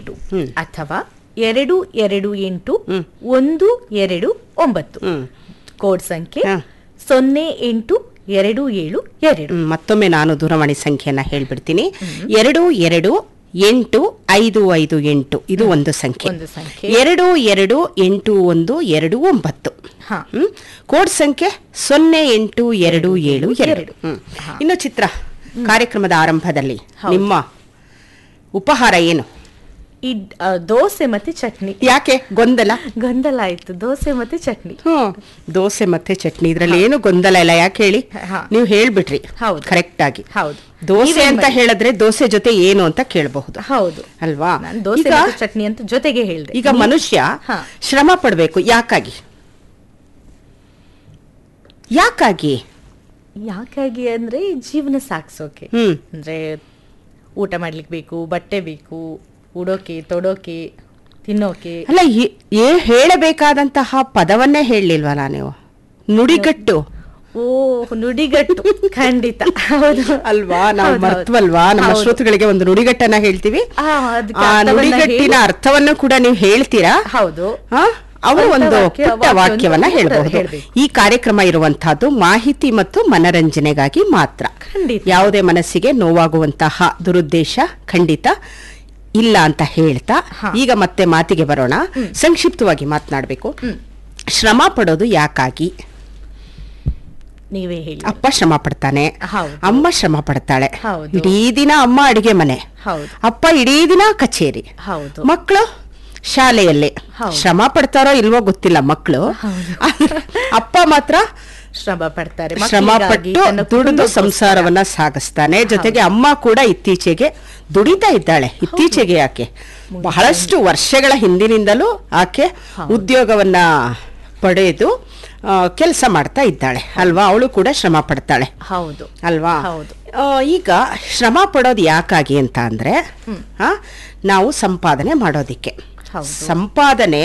ಎಂಟು ಅಥವಾ ಎರಡು ಎರಡು ಎಂಟು ಒಂದು ಎರಡು ಒಂಬತ್ತು ಹ್ಮ್. ಕೋಡ್ ಸಂಖ್ಯೆ ಹಾ. ಸೊನ್ನೆ ಎಂಟು ಎರಡು ಏಳು ಎರಡು ಹ್ಮ್, ಮತ್ತೊಮ್ಮೆ ನಾನು ದೂರವಾಣಿ ಸಂಖ್ಯೆಯನ್ನ ಹೇಳ್ಬಿಡ್ತೀನಿ ಎರಡು ಎರಡು ಎಂಟು ಐದು ಐದು ಎಂಟು ಇದು ಒಂದು ಸಂಖ್ಯೆ ಒಂದು ಸಂಖ್ಯೆ. ಎರಡು ಎರಡು ಎಂಟು ಒಂದು ಎರಡು ಒಂಬತ್ತು ಹಾ. ಹ್ಮ್? ಕೋಡ್ ಸಂಖ್ಯೆ ಸೊನ್ನೆ ಎಂಟು ಎರಡು ಏಳು ಎರಡು ಎರಡು. ಹ್ಮ್. ಇನ್ನು ಚಿತ್ರ ಕಾರ್ಯಕ್ರಮದ ಆರಂಭದಲ್ಲಿ ನಿಮ್ಮ ಉಪಹಾರ ಏನು ಇಡ್ ಆ, ದೋಸೆ ಮತ್ತೆ ಚಟ್ನಿ ಯಾಕೆ ಗೊಂದಲ ಗೊಂದಲ ಆಯ್ತು ದೋಸೆ ಮತ್ತೆ ಚಟ್ನಿ ಹ್ಮ್ ದೋಸೆ ಮತ್ತೆ ಚಟ್ನಿ ಇದ್ರಲ್ಲಿ ಏನು ಗೊಂದಲ ಇಲ್ಲ ಯಾಕೆ ಹೇಳಿ ಹಾ. ನೀವು ಹೇಳ್ಬಿಟ್ರಿ ಹೌದು. ಕರೆಕ್ಟ್ ಆಗಿ ಹೌದು ದೋಸೆ ನೀವೇನ್ ಅಂತ ಮಾಡಿ- ಹೇಳಿದ್ರೆ ದೋಸೆ ಜೊತೆ ಏನು ಅಂತ ಕೇಳಬಹುದು ಹೌದು ಅಲ್ವಾ ನಾನು ದೋಸೆ ಈಗ ಮತ್ತೆ ಚಟ್ನಿ ಅಂತ ಜೊತೆಗೆ ಹೇಳ್ದೆ ಈಗ ಮನುಷ್ಯ ಹಾ. ಶ್ರಮ ಪಡ್ಬೇಕು ಯಾಕಾಗಿ ಯಾಕಾಗಿ ಯಾಕಾಗಿ ಅಂದ್ರೆ ಜೀವನ ಸಾಕ್ಸೋಕೆ ಹ್ಮ್ ಅಂದ್ರೆ ಊಟ ಮಾಡ್ಲಿಕ್ಕೆ ಬೇಕು ಬಟ್ಟೆ ಬೇಕು ಉಡೋಕೆ ತೊಡೋಕೆ ತಿನ್ನೋಕೆ ಅಲ್ಲ ಈ- ಏ ಹೇಳಬೇಕಾದಂತಹ ಪದವನ್ನೇ ಹೇಳಲಿಲ್ವಲ್ಲ ನೀವು ನುಡಿಗಟ್ಟು ಓ ನುಡಿಗಟ್ಟು ಖಂಡಿತ ಹೌದು ಅಲ್ವಾ ನಾವು ಹೌದು, ಹೌದು. ಮರ್ತವಲ್ವಾ ನಮ್ಮ ಹೌದು. ಶ್ರೋತೃಗಳಿಗೆ ಒಂದು ನುಡಿಗಟ್ಟನ್ನ ಹೇಳ್ತೀವಿ ಆ, ಅದಕ್ಕೆ ಆ ಅರ್ಥವನ್ನ ನುಡಿಗಟ್ಟಿನ ಹೇಳಿ- ಅರ್ಥವನ್ನು ಕೂಡ ನೀವು ಹೇಳ್ತೀರಾ ಹೌದು ಆ? ಅವರು ಸ್ವಂತ ಒಂದು ವಾಕ್ಯ- ಪುಟ್ಟ ವಾಕ್ಯವನ್ನ ವಾಕ್ಯವನ್ನ ಕೂಡ ಹೇಳಬಹುದು ಹೇಳ್ಬೇಕು. ಈ ಕಾರ್ಯಕ್ರಮ ಇರುವಂತಹದ್ದು ಮಾಹಿತಿ ಮತ್ತು ಮನರಂಜನೆಗಾಗಿ ಮಾತ್ರ ಖಂಡಿತ. ಯಾವುದೇ ಮನಸ್ಸಿಗೆ ನೋವಾಗುವಂತಹ ದುರುದ್ದೇಶ ಖಂಡಿತ ಇಲ್ಲ ಅಂತ ಹೇಳ್ತಾ ಹಾ. ಈಗ ಮತ್ತೆ ಮಾತಿಗೆ ಬರೋಣ ಸಂಕ್ಷಿಪ್ತವಾಗಿ ಮಾತನಾಡಬೇಕು ಶ್ರಮ ಪಡೋದು ಯಾಕಾಗಿ ನೀವೇ ಹೇಳಿ ಅಪ್ಪ ಶ್ರಮ ಪಡ್ತಾನೆ ಹೌದು. ಅಮ್ಮ ಶ್ರಮ ಪಡ್ತಾಳೆ ಹೌದು. ಇಡೀ ದಿನ ಅಮ್ಮ ಅಡಿಗೆ ಮನೆ ಹೌದು ಅಪ್ಪ ಇಡೀ ದಿನ ಕಚೇರಿ ಹೌದು ಮಕ್ಕಳು ಶಾಲೆಯಲ್ಲಿ ಹೌದು. ಶ್ರಮ ಪಡ್ತಾರೋ ಇಲ್ವೋ ಗೊತ್ತಿಲ್ಲ ಮಕ್ಕಳು ಅಪ್ಪ ಮಾತ್ರ ಶ್ರಮ ಪಡ್ತಾರೆ ಶ್ರಮ ಮಕ್ಕಳಿಗಾಗಿ, ಪಟ್ಟು ತನ್ನ ದುಡಿದು ಕುಟುಂಬಕ್ಕೋಸ್ಕರ. ಸಂಸಾರವನ್ನ ಸಾಗಿಸ್ತಾನೆ ಜೊತೆಗೆ ಅಮ್ಮ ಕೂಡ ಇತ್ತೀಚೆಗೆ ದುಡಿತಾ ಇದ್ದಾಳೆ ಇತ್ತೀಚೆಗೆ ಯಾಕೆ ಬಹಳಷ್ಟು ವರ್ಷಗಳ ಹಿಂದಿನಿಂದಲೂ ಆಕೆ ಉದ್ಯೋಗವನ್ನ ಪಡೆದು ಕೆಲಸ ಮಾಡ್ತಾ ಇದ್ದಾಳೆ ಅಲ್ವಾ ಅವಳು ಕೂಡ ಶ್ರಮ ಪಡ್ತಾಳೆ ಹೌದು ಅಲ್ವಾ ಹೌದು. ಆ, ಈಗ ಶ್ರಮ ಪಡೋದು ಯಾಕಾಗಿ ಅಂತ ಅಂದ್ರೆ ಆ, ನಾವು ಸಂಪಾದನೆ ಮಾಡೋದಿಕ್ಕೆ ಹೌದು. ಸಂಪಾದನೆ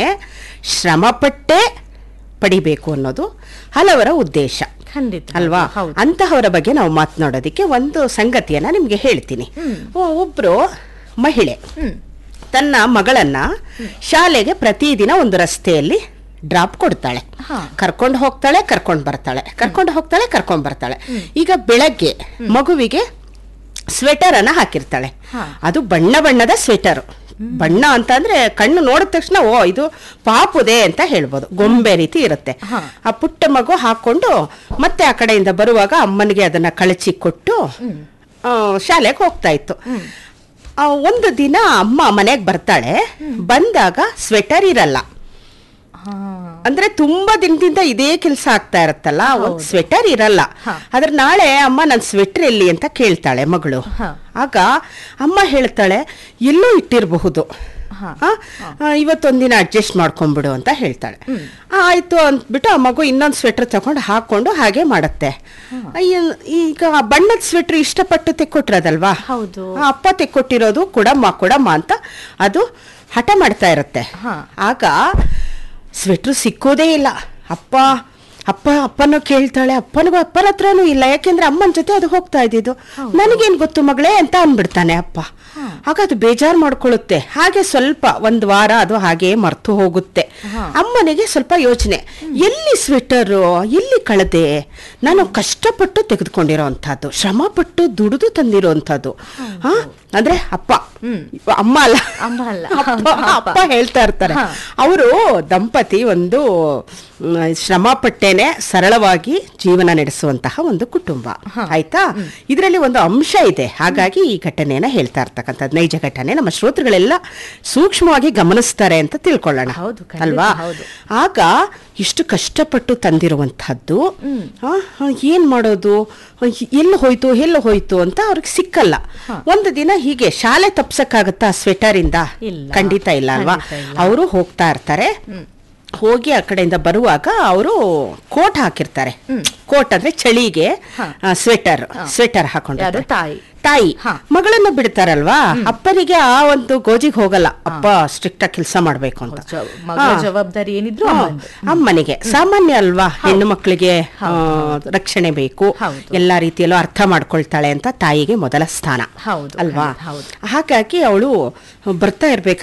ಶ್ರಮಪಟ್ಟೇ ಪಡಿಬೇಕು ಅನ್ನೋದು ಹಲವರ ಉದ್ದೇಶ ಖಂಡಿತ ಅಲ್ವಾ ಹೌದು ಅಂತಹವರ ಬಗ್ಗೆ ನಾವು ಮಾತನಾಡೋದಿಕ್ಕೆ ಒಂದು ಸಂಗತಿಯನ್ನ ನಿಮ್ಗೆ ಹೇಳ್ತೀನಿ ಒ- ಒಬ್ರು ಮಹಿಳೆ ಹ್ಮ್ ತನ್ನ ಮಗಳನ್ನ ಶಾಲೆಗೆ ಪ್ರತಿದಿನ ಒಂದು ರಸ್ತೆಯಲ್ಲಿ ಡ್ರಾಪ್ ಕೊಡ್ತಾಳೆ ಹಾ. ಕರ್ಕೊಂಡು ಹೋಗ್ತಾಳೆ ಕರ್ಕೊಂಡು ಬರ್ತಾಳೆ ಕರ್ಕೊಂಡು ಹೋಗ್ತಾಳೆ ಕರ್ಕೊಂಡು ಬರ್ತಾಳೆ ಈಗ ಬೆಳಗ್ಗೆ ಮಗುವಿಗೆ ಸ್ವೆಟರ್ ಅನ್ನ ಹಾಕಿರ್ತಾಳೆ ಹಾ. ಅದು ಬಣ್ಣ ಬಣ್ಣದ ಸ್ವೆಟರ್ ಬಣ್ಣ ಅಂತ ಅಂದ್ರೆ ಕಣ್ಣು ನೋಡಿದ ತಕ್ಷಣ ಓ ಇದು ಪಾಪುದೆ ಅಂತ ಹೇಳ್ಬೋದು ಗೊಂಬೆ ರೀತಿ ಇರುತ್ತೆ ಹಾ. ಆ ಪುಟ್ಟ ಮಗು ಹಾಕೊಂಡು ಮತ್ತೆ ಆ ಕಡೆಯಿಂದ ಬರುವಾಗ ಅಮ್ಮನಿಗೆ ಅದನ್ನ ಕಳಚಿ ಕೊಟ್ಟು ಆ, ಶಾಲೆಗೆ ಹೋಗ್ತಾ ಇತ್ತು ಆ, ಒಂದು ದಿನ ಅಮ್ಮ ಮನೆಗೆ ಬರ್ತಾಳೆ ಬಂದಾಗ ಸ್ವೆಟರ್ ಇರಲ್ಲ ಹಾ ಅಂದ್ರೆ ತುಂಬಾ ದಿನದಿಂದ ಇದೇ ಕೆಲಸ ಆಗ್ತಾ ಇರತ್ತಲ್ಲ ಒಂದ್ ಹೌದು. ಸ್ವೆಟರ್ ಇರಲ್ಲ ಹಾ. ಆದ್ರೆ ನಾಳೆ ಅಮ್ಮ ನನ್ ಸ್ವೆಟರ್ ಎಲ್ಲಿ ಅಂತ ಕೇಳ್ತಾಳೆ ಮಗಳು ಹಾ. ಆಗ ಅಮ್ಮ ಹೇಳ್ತಾಳೆ ಎಲ್ಲೋ ಇಟ್ಟಿರಬಹುದು ಹಾ. ಇವತ್ತೊಂದಿನ ಅಡ್ಜಸ್ಟ್ ಮಾಡ್ಕೊಂಡ್ಬಿಡು ಅಂತ ಹೇಳ್ತಾಳೆ ಆ, ಆಯ್ತು ಅಂದ್ಬಿಟ್ಟು ಆ ಮಗು ಇನ್ನೊಂದು ಸ್ವೆಟರ್ ತಗೊಂಡು ಹಾಕೊಂಡು ಹಾಗೆ ಮಾಡತ್ತೆ ಅಯ್ಯ, ಈಗ ಬಣ್ಣದ ಸ್ವೆಟರ್ ಇಷ್ಟಪಟ್ಟು ತೆಕ್ಕೊಟ್ರದಲ್ವಾ ಹೌದು. ಆ, ಅಪ್ಪ ತೆಕ್ಕೊಟ್ಟಿರೋದು ಕೊಡಮ್ಮ ಕೊಡಮ್ಮ ಅಂತ ಅದು ಹಠ ಮಾಡ್ತಾ ಇರತ್ತೆ ಹಾ. ಆಗ ಸ್ವೆಟ್ರು ಸಿಕ್ಕೋದೇ ಇಲ್ಲ ಅಪ್ಪ ಅಪ್ಪ ಅಪ್ಪನೂ ಕೇಳ್ತಾಳೆ ಅಪ್ಪನಿಗೂ ಅಪ್ಪನ ಹತ್ರನೂ ಇಲ್ಲ ಯಾಕೆಂದ್ರೆ ಅಮ್ಮನ ಜೊತೆ ಅದು ಹೋಗ್ತಾ ಇದ್ದಿದ್ದು ನನಗೇನ್ ಗೊತ್ತು ಮಗಳೇ ಅಂತ ಅನ್ಬಿಡ್ತಾನೆ ಅಪ್ಪ ಆಗ ಅದು ಬೇಜಾರು ಮಾಡ್ಕೊಳ್ಳುತ್ತೆ ಹಾಗೆ ಸ್ವಲ್ಪ ಒಂದ್ ವಾರ ಅದು ಹಾಗೆ ಮರ್ತು ಹೋಗುತ್ತೆ ಅಮ್ಮನಿಗೆ ಸ್ವಲ್ಪ ಯೋಚನೆ ಎಲ್ಲಿ ಸ್ವೆಟರು ಎಲ್ಲಿ ಕಳೆದೆ ನಾನು ಕಷ್ಟಪಟ್ಟು ತೆಗೆದುಕೊಂಡಿರೋಂಥದ್ದು ಶ್ರಮಪಟ್ಟು ದುಡಿದು ತಂದಿರೋಂಥದ್ದು ಹಾ ಅಂದ್ರೆ ಅಪ್ಪ ಅಮ್ಮ ಅಲ್ಲ ಅಮ್ಮ ಅಲ್ಲ. ಅಪ್ಪ ಅಪ್ಪ ಹೇಳ್ತಾ ಇರ್ತಾರೆ ಹಾ. ಅವರು ದಂಪತಿ ಒಂದು ಮ್, ಶ್ರಮ ಪಟ್ಟೇನೆ ಸರಳವಾಗಿ ಜೀವನ ನಡೆಸುವಂತಹ ಒಂದು ಕುಟುಂಬ ಆಯ್ತಾ ಇದರಲ್ಲಿ ಒಂದು ಅಂಶ ಇದೆ ಹಾಗಾಗಿ ಈ ಘಟನೆಯನ್ನ ಹೇಳ್ತಾ ಇರ್ತಕ್ಕಂಥದ್ದು ನೈಜ ಘಟನೆ ನಮ್ಮ ಶ್ರೋತೃಗಳೆಲ್ಲ ಸೂಕ್ಷ್ಮವಾಗಿ ಗಮನಿಸ್ತಾರೆ ಅಂತ ತಿಳ್ಕೊಳ್ಳೋಣ ಹೌದು, ಖಂಡಿತ ಅಲ್ವಾ ಹೌದು. ಆಗ ಇಷ್ಟು ಕಷ್ಟಪಟ್ಟು ತಂದಿರುವಂತಹದ್ದು ಆ, ಆ, ಏನ್ ಮಾಡೋದು ಎಲ್ಲಿ ಹೋಯ್ತು ಎಲ್ಲಿ ಹೋಯ್ತು ಅಂತ ಅವ್ರಿಗೆ ಸಿಕ್ಕಲ್ಲ ಒಂದು ದಿನ ಹೀಗೆ ಶಾಲೆ ತಪ್ಸಕ್ಕಾಗತ್ತಾ ಸ್ವೆಟರ್ ಇಂದ ಇಲ್ಲ. ಖಂಡಿತ ಇಲ್ಲ ಅಲ್ವಾ ಖಂಡಿತ ಇಲ್ಲ. ಅವರು ಹೋಗ್ತಾ ಇರ್ತಾರೆ ಹೋಗಿ ಆ ಕಡೆಯಿಂದ ಬರುವಾಗ ಅವರು ಕೋಟ್ ಹಾಕಿರ್ತಾರೆ ಕೋಟ್ ಅಂದ್ರೆ ಚಳಿಗೆ ಸ್ವೆಟರ್ ಸ್ವೆಟರ್ ಹಾಕೊಂಡು ಯಾರು ತಾಯಿ ತಾಯಿ ಹಾ. ಮಗಳನ್ನ ಬಿಡ್ತಾರಲ್ವಾ ಅಪ್ಪನಿಗೆ ಆ ಒಂದು ಗೋಜಿಗೆ ಹೋಗಲ್ಲ ಅಪ್ಪ ಸ್ಟ್ರಿಕ್ಟ್ ಆಗಿ ಕೆಲಸ ಮಾಡ್ಬೇಕು ಅಂತ ಜವ- ಮಗಳ ಹಾ. ಜವಾಬ್ದಾರಿ ಏನಿದ್ರು ಹಾ, ಅಮ್ಮಂದು. ಅಮ್ಮನಿಗೆ ಸಾಮಾನ್ಯ ಅಲ್ವಾ ಹೆಣ್ಣು ಮಕ್ಕಳಿಗೆ ಆ, ರಕ್ಷಣೆ ಬೇಕು ಹೌದು. ಎಲ್ಲಾ ರೀತಿಯಲ್ಲೂ ಅರ್ಥ ಮಾಡ್ಕೊಳ್ತಾಳೆ ಅಂತ ತಾಯಿಗೆ ಮೊದಲ ಸ್ಥಾನ ಹೌದು, ಅಲ್ವಾ ಖಂಡಿತ, ಹೌದು. ಹಾಗಾಗಿ ಅವಳು ಬರ್ತಾ ಇರ್ಬೇಕಾದ್ರೆ